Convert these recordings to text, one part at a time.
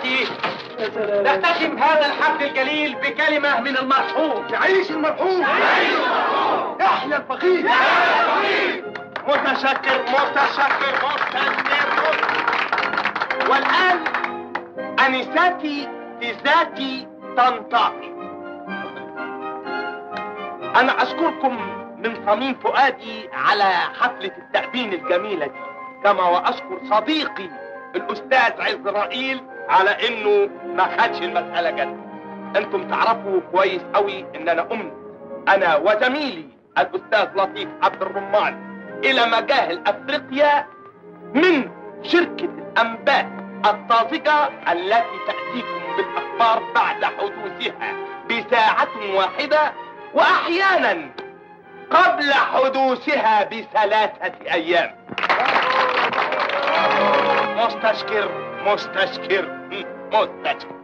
سادتي نختتم هذا الحفل الجليل بكلمة من المرحوم يعيش المرحوم يحيى الفقير متشكر متشكر متشكر والآن أنساتي تزاتي طنطاقي أنا أشكركم من صميم فؤادي على حفلة التأبين الجميلة دي كما وأشكر صديقي الأستاذ عزرائيل على إنه ما خدش المسألة جد أنتم تعرفوا كويس قوي إن أنا أمن أنا وزميلي الأستاذ لطيف عبد الرمان إلى مجاهل أفريقيا من شركة الأنباء الطازجة التي تأتيكم بالأخبار بعد حدوثها بساعة واحدة وأحيانا قبل حدوثها بثلاثة أيام مستشكر مستشكر مستشكر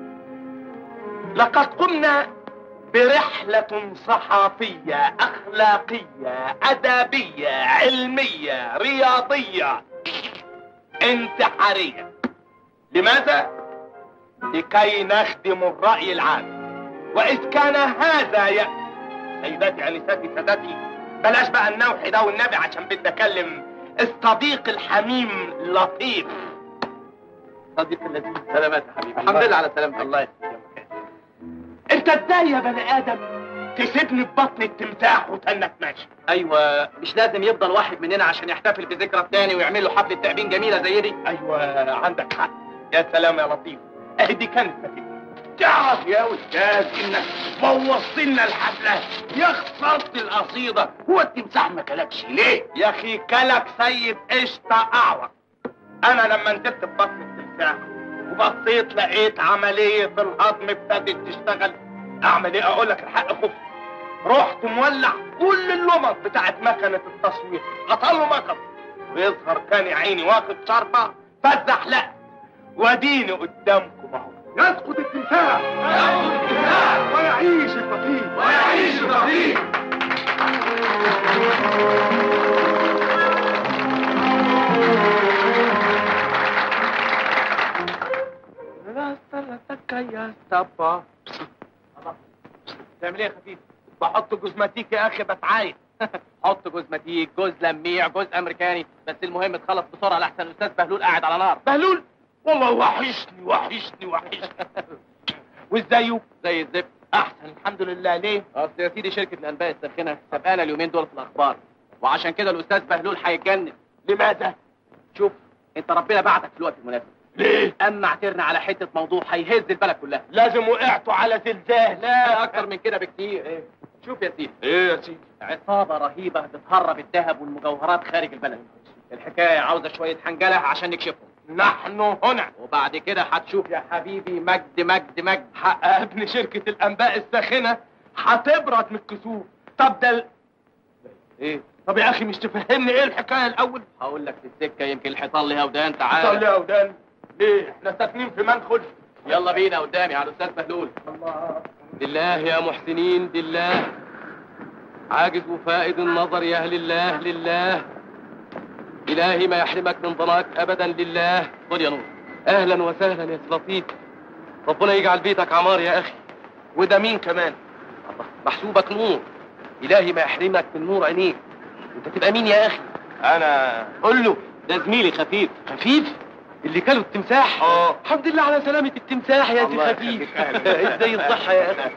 لقد قمنا برحلة صحافية أخلاقية أدبية علمية رياضية انتحارية لماذا؟ لكي نخدم الرأي العام وإذ كان هذا ي... سيداتي أنساتي سادتي بلاش بقى النوح ده والنبي عشان بدي أكلم الصديق الحميم لطيف صديق الذي سلامات يا حبيبي الحمد لله على سلامتك الله يسلمك انت ازاي يا بني ادم تسيبني في بطن التمساح وتنك ماشي ايوه مش لازم يفضل واحد مننا عشان يحتفل بذكرى التاني ويعمل له حفله تأبين جميله زي دي ايوه عندك حق يا سلام يا لطيف اهدي كانت نتيجة. تعرف يا استاذ انك بوظت لنا الحفله يا خسرت القصيده هو التمساح ما كلكش ليه يا اخي كلك سيد قشطه اعور انا لما نزلت في بطن التمساح وبصيت لقيت عمليه الهضم ابتدت تشتغل اعمل ايه اقول لك الحق خف رحت مولع كل اللمط بتاعت مكنه التصوير قطله مكن ويظهر كان يا عيني واخد شربه فاتزحلقت واديني قدامكم اهو يسقط التمساح يسقط التمساح ويعيش الفقير ويعيش الفقير يا صبا تعمل ايه يا خفيف بحط جزمتيك يا اخي بتعايد حط جوز متيك جوز لميع جوز امريكاني بس المهم تخلص بسرعه لحسن الاستاذ بهلول قاعد على نار بهلول والله وحشني وحشني وحشني وازايه زي الزفت احسن الحمد لله ليه اصل يا سيدي شركه الانباء الساخنه سبقانا اليومين دول في الاخبار وعشان كده الاستاذ بهلول هيتجنن لماذا شوف انت ربنا بعتك في الوقت المناسب ليه اما اعترنا على حته موضوع هيهز البلد كلها لازم وقعتوا على زلزال لا اكتر من كده بكتير شوف يا سيدي ايه يا سيدي عصابه رهيبه بتهرب الذهب والمجوهرات خارج البلد الحكايه عاوزه شويه حنجله عشان نكشفهم نحن هنا وبعد كده هتشوف يا حبيبي مجد مجد مجد حق ابن شركة الأنباء الساخنة هتبرد من الكسوف طب ده ال- ايه طب يا أخي مش تفهمني إيه الحكاية الأول؟ هقول لك في السكه يمكن الحيطان ليها ودان طب تعال يا ودان ليه؟ إحنا ساكنين في منخل يلا بينا قدامي على الاستاذ بهلول الله لله يا محسنين لله عاجز وفائد النظر يا اهل الله لله الهي ما يحرمك من ضناك ابدا لله خد يا نور اهلا وسهلا يا لطيف ربنا يجعل بيتك عمار يا اخي وده مين كمان؟ الله محسوبك نور الهي ما يحرمك من نور عينيك انت تبقى مين يا اخي أنا قول له ده زميلي خفيف خفيف اللي كانوا التمساح آه. الحمد لله على سلامة التمساح يا الله سي يخليك. خفيف أهلا. ازاي الصحة يا اخي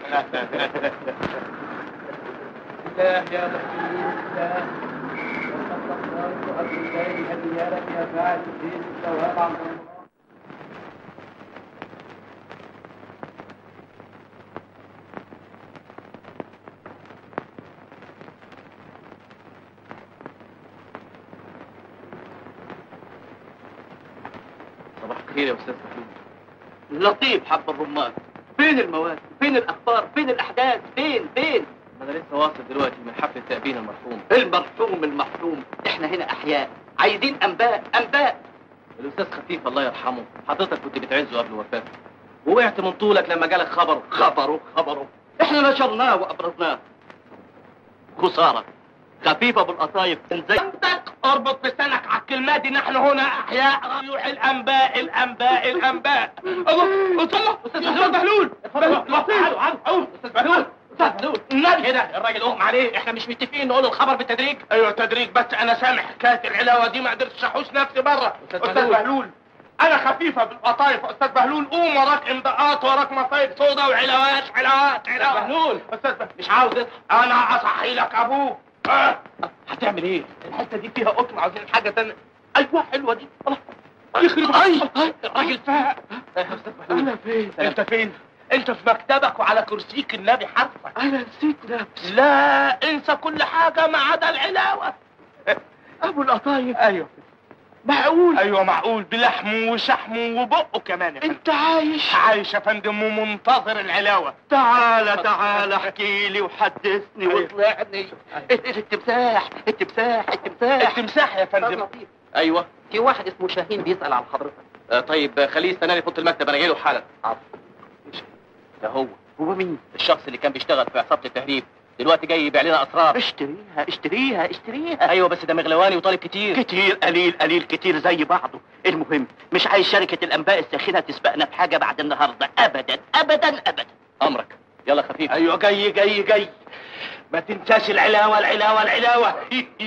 الله يا محسنين الله وقد الله هديانك يا فاعل الدين الثواب عن رمضان صباح الخير يا استاذ فهمي لطيف حب الرمان فين المواد فين الاخبار فين الاحداث فين فين انا لسه واصل دلوقتي من حفله تأبين المرحوم المرحوم المحروم احنا هنا احياء عايزين انباء انباء الاستاذ خفيف الله يرحمه حضرتك كنت بتعزه قبل وفاته ووقعت من طولك لما جالك خبر خبره خبره احنا نشرناه وابرزناه خساره خفيفه بالقطايف ازاي عندك اربط لسانك على الكلمات دي نحن هنا احياء ريوح الانباء الانباء الانباء الله الله استاذ بهلول استاذ بهلول النبي كده الراجل اغمى عليه احنا مش متفقين نقول الخبر بالتدريج ايوه تدريج بس انا سامع حكايه العلاوه دي ما قدرتش احوش نفسي بره أستاذ استاذ بهلول. بهلول انا خفيفه بالقطايف استاذ بهلول قوم وراك امضاءات وراك مصايب سودا وعلاوات علاوات علاوات بهلول. استاذ بهلول مش عاوز اصحى انا اصحي لك ابوك آه. هتعمل ايه الحته دي فيها قطن عاوزين حاجه تانية ايوه حلوه دي الله يخرب اي الراجل فاق استاذ بهلول انا فين انت فين انت في مكتبك وعلى كرسيك النبي حرفك انا نسيت نفسي لا انسى كل حاجه ما عدا العلاوه ابو القطايف ايوه معقول ايوه معقول بلحمه وشحمه وبقه كمان يا فندم انت عايش عايش يا فندم ومنتظر العلاوه تعالى تعالى احكي لي وحدثني أيوة. واطلعني التمساح التمساح التمساح التمساح يا فندم ايوه في واحد اسمه شاهين بيسأل على حضرتك آه طيب آه، خليه يستناني في اوضه المكتب انا جاي له حالا عفو. ده هو هو مين الشخص اللي كان بيشتغل في عصابه التهريب دلوقتي جاي يبيع لنا اسرار اشتريها اشتريها اشتريها ايوه بس ده مغلواني وطالب كتير كتير قليل قليل كتير زي بعضه المهم مش عايز شركة الأنباء الساخنة تسبقنا في حاجة بعد النهاردة أبدا أبدا أبدا امرك يلا خفيف ايوه جاي جاي جاي ما تنساش العلاوه العلاوه العلاوه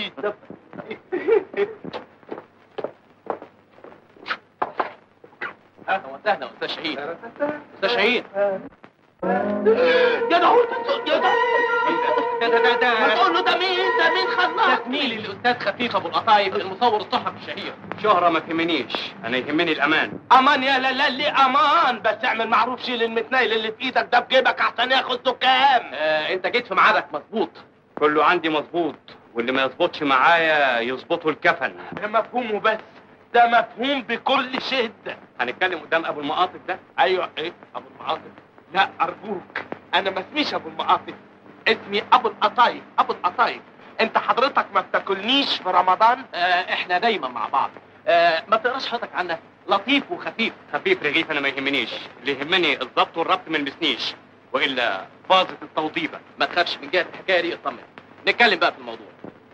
اهلا وسهلا استاذ شهيد استاذ شهيد يا داوود يا داوود ده ده ده ده ما تقول له ده مين ده مين ده خلاص زميلي الاستاذ خفيف ابو القطايف المصور الصحفي الشهير شهرة ما تهمنيش انا يهمني الامان امان يا لا لا لي امان بس اعمل معروف شيل المتنيل اللي في ايدك ده بجيبك احسن ياخد دكان آه انت جيت في ميعادك مظبوط كله عندي مظبوط واللي ما يظبطش معايا يظبطه الكفن ده مفهومه بس ده مفهوم بكل شده هنتكلم قدام ابو المقاطف ده ايوه ايه ابو المعاطف لا ارجوك انا ما اسميش ابو المعاطف اسمي ابو القطايف ابو القطايف انت حضرتك ما بتاكلنيش في رمضان آه احنا دايما مع بعض آه ما تقراش حضرتك عنا لطيف وخفيف خفيف رغيف انا ما يهمنيش اللي يهمني الضبط والربط ما يلمسنيش والا باظت التوضيبه ما تخافش من جهه الحكايه دي اطمن نتكلم بقى في الموضوع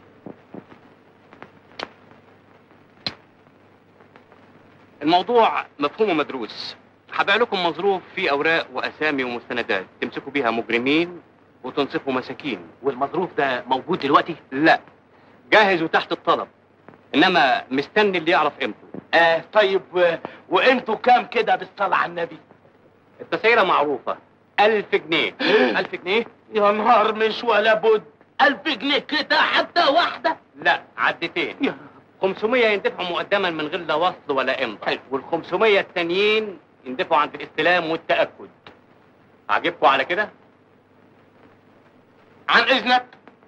الموضوع مفهوم مدروس هبيع لكم مظروف فيه اوراق واسامي ومستندات تمسكوا بيها مجرمين وتنصفوا مساكين والمظروف ده موجود دلوقتي لا جاهز وتحت الطلب انما مستني اللي يعرف قيمته آه طيب و... وانتوا كام كده بالصلاة على النبي التسعيره معروفه ألف جنيه ألف جنيه يا نهار مش ولا بد ألف جنيه كده حتى واحدة لا عدتين يا 500 يندفعوا مقدما من غير لا وصل ولا امضاء حلو. وال 500 التانيين يندفعوا عند الاستلام والتاكد عاجبكم على كده عن إذنك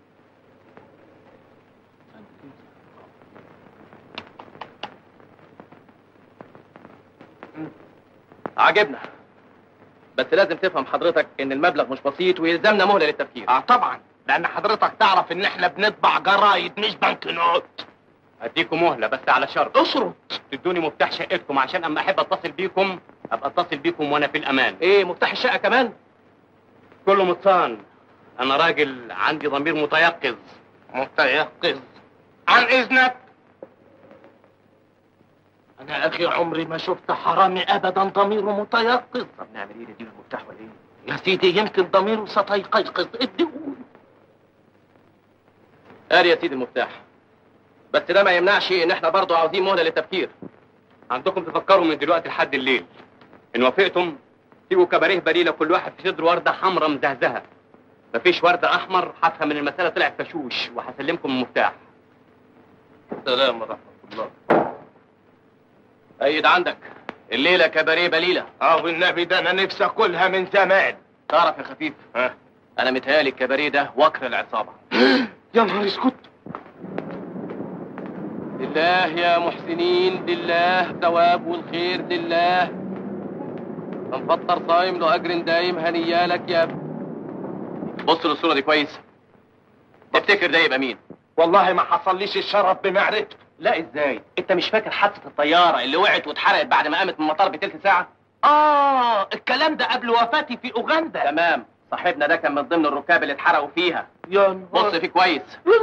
عجبنا بس لازم تفهم حضرتك ان المبلغ مش بسيط ويلزمنا مهله للتفكير اه طبعا لأن حضرتك تعرف إن إحنا بنطبع جرايد مش بنك نوت اديكم مهله بس على شرط اشرط تدوني مفتاح شقتكم عشان اما احب اتصل بيكم ابقى اتصل بيكم وانا في الامان ايه مفتاح الشقه كمان كله متصان انا راجل عندي ضمير متيقظ متيقظ عن إذنك أنا يا أخي عمري ما شفت حرامي أبدا ضميره متيقظ طب نعمل ايه نديله المفتاح ولا ايه يا سيدي يمكن ضميره ستيقظ اديهولي ادي يا سيدي المفتاح بس ده ما يمنعش ان احنا برضه عاوزين مهله للتفكير عندكم تفكروا من دلوقتي لحد الليل ان وافقتم سيبوا كباريه بليله كل واحد في صدره ورده حمراء مزهزهه مفيش ورده احمر هفهم ان المساله طلعت فشوش وهسلمكم المفتاح السلام ورحمة الله ايد عندك الليله كباريه بليله اه والنبي ده انا نفسي اكلها من زمان تعرف يا خفيف ها انا متهيألي الكباريه ده وكر العصابه يا نهار اسكت لله يا محسنين لله ثواب والخير لله من فطر صايم له اجر دايم هنيالك يا ابني بص للصوره دي كويس تفتكر ده يبقى مين والله ما حصليش الشرف بمعرفته لا ازاي انت مش فاكر حادثه الطياره اللي وقعت واتحرقت بعد ما قامت من المطار بتلت ساعه اه الكلام ده قبل وفاتي في اوغندا تمام صاحبنا ده كان من ضمن الركاب اللي اتحرقوا فيها يا بص نهار فيه كويس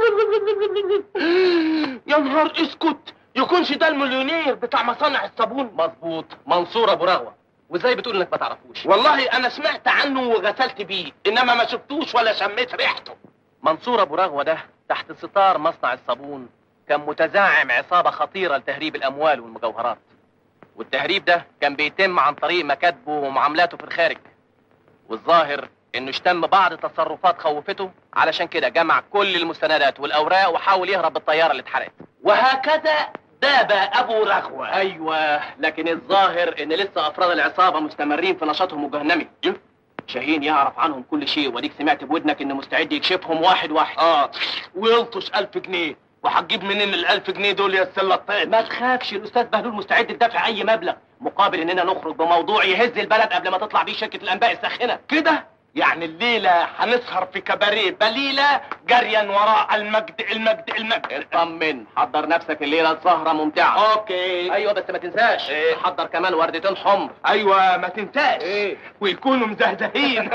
يا نهار اسكت يكونش ده المليونير بتاع مصانع الصابون مظبوط منصور ابو رغوه وازاي بتقول انك ما تعرفوش والله انا سمعت عنه وغسلت بيه انما ما شفتوش ولا شميت ريحته منصور ابو رغوه ده تحت ستار مصنع الصابون كان متزعم عصابه خطيره لتهريب الاموال والمجوهرات والتهريب ده كان بيتم عن طريق مكاتبه ومعاملاته في الخارج والظاهر انه اشتم بعض تصرفات خوفته علشان كده جمع كل المستندات والاوراق وحاول يهرب بالطياره اللي اتحرقت وهكذا داب ابو رغوه ايوه لكن الظاهر ان لسه افراد العصابه مستمرين في نشاطهم الجهنمي شاهين يعرف عنهم كل شيء وديك سمعت بودنك انه مستعد يكشفهم واحد واحد اه ويلطش ألف جنيه وهتجيب منين الألف جنيه دول يا السلة الطيب ما تخافش الاستاذ بهلول مستعد لدفع اي مبلغ مقابل اننا نخرج بموضوع يهز البلد قبل ما تطلع بيه شركه الانباء الساخنه كده يعني الليلة هنسهر في كباريه بليلة جريا وراء المجد المجد المجد اطمن حضر نفسك الليله سهره ممتعه اوكي ايوه بس ما تنساش إيه؟ حضر كمان وردتين حمر ايوه ما تنساش إيه؟ ويكونوا مزهزهين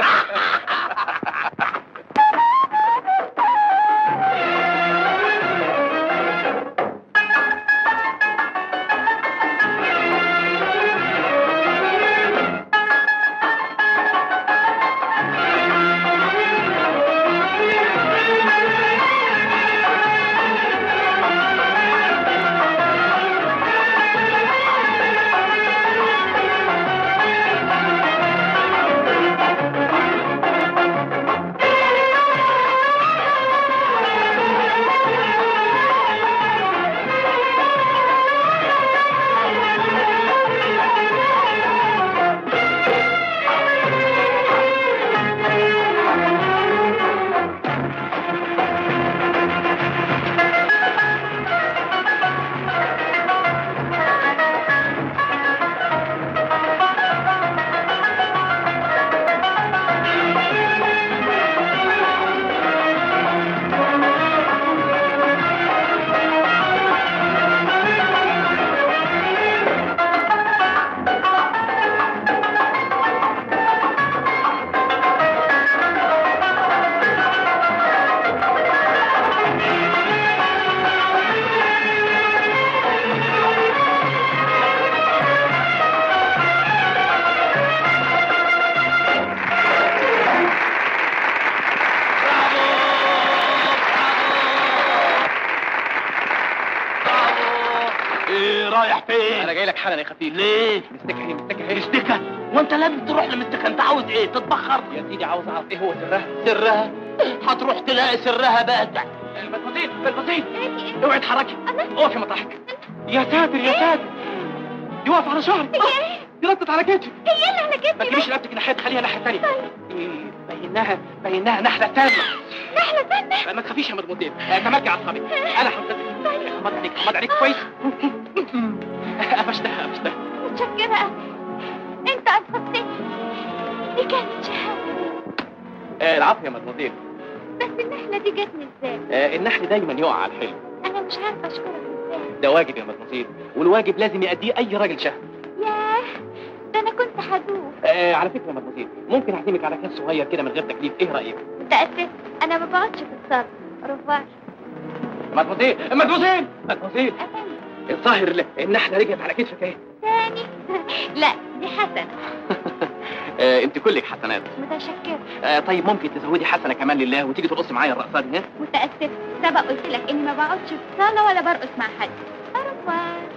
ايه رايح فين؟ انا جاي لك حالا يا خفيف ليه؟ مستكه ايه مستكه ايه مستكة وانت لازم تروح لمستكة انت عاوز ايه تتبخر يا سيدي عاوز اعرف ايه هو سرها سرها هتروح تلاقي سرها باتع البطاطين البطاطين اوعي اتحركي اقفي مطرحك يا ساتر يا ساتر دي واقفه على شعري إيه؟ دي نطت على كتفي هي اللي على ما كتفي تجيبيش رقبتك ناحيه خليها ناحيه ثانيه بيناها بيناها نحله ثانيه نحلة ثانية ما تخافيش يا مدموتين تمكي اعصابك انا حمدتك حمد عليك حمد عليك كويس قفشتها قفشتها متشكرة أوي أنت أنقذتني دي كانت شهادة آه، العفو يا مدموتين بس النحلة دي جاتني إزاي؟ آه، النحل دايما يقع على الحلم أنا مش عارفة أشكرك إزاي ده واجب يا مدموتين والواجب لازم يأديه اي راجل شهم ياه ده أنا كنت هدوخ آه على فكره يا مدموتين ممكن اعزمك على كاس صغير كده من غير تكليف ايه رايك متأسف أنا ما بقعدش في الصالة رفاش مدموتين مدموتين مدموتين أفندم الظاهر ال- النحله رجعت على كتفك اهي تاني لا دي حسنة آه، انت كلك حسنات متشكرة آه، طيب ممكن تزودي حسنه كمان لله وتيجي ترقصي معايا الرقصه دي ها متأسف سبق قلت لك إني ما بقعدش في الصالة ولا برقص مع حد رفاش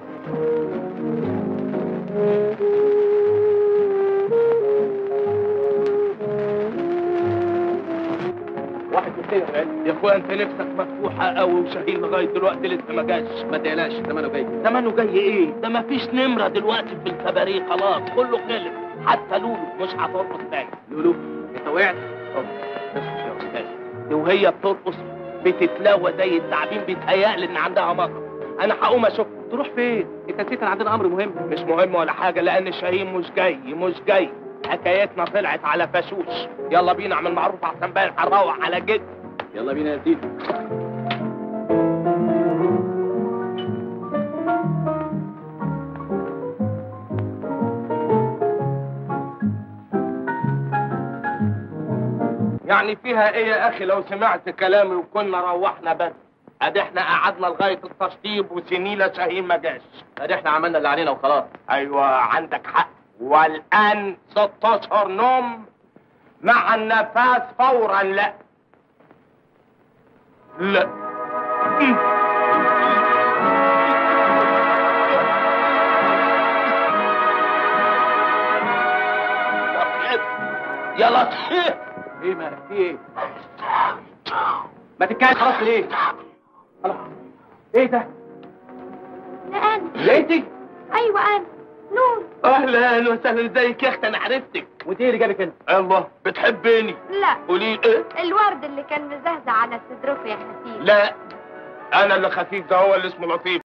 واحد اثنين يا اخويا انت نفسك مفتوحة قوي وشاهين لغاية دلوقتي لسه ما جاش ما تقلقش زمانه جاي زمانه جاي ايه؟ ده ما فيش نمرة دلوقتي في الكباريه خلاص كله خلص حتى لولو مش هترقص تاني لولو انت وقعت اسكت يا استاذ دي وهي بترقص بتتلاوى زي التعبين بيتهيألي ان عندها مطر انا هقوم اشوف تروح فين انت نسيت ان عندنا امر مهم مش مهم ولا حاجة لأن شاهين مش جاي مش جاي حكايتنا طلعت على فشوش يلا بينا اعمل معروف احسن بقى هنروح على جد يلا بينا يا سيدي يعني فيها ايه يا اخي لو سمعت كلامي وكنا روحنا بدري ادي احنا قعدنا لغايه التشطيب وسنيله شاهين ما جاش ادي احنا عملنا اللي علينا وخلاص ايوه عندك حق والان 16 نوم مع النفاذ فورا لا لا يا لطيف ايه مالك في ايه ما تتكلم خلاص ليه خلاص ايه ده ده انا لقيتك ايوه انا نور اهلا وسهلا ازيك يا اختي انا عرفتك وانت ايه اللي جابك انت الله بتحبيني لا قولي لي ايه الورد اللي كان مزهزه على صدرك يا خفيف لا انا اللي خفيف ده هو اللي اسمه لطيف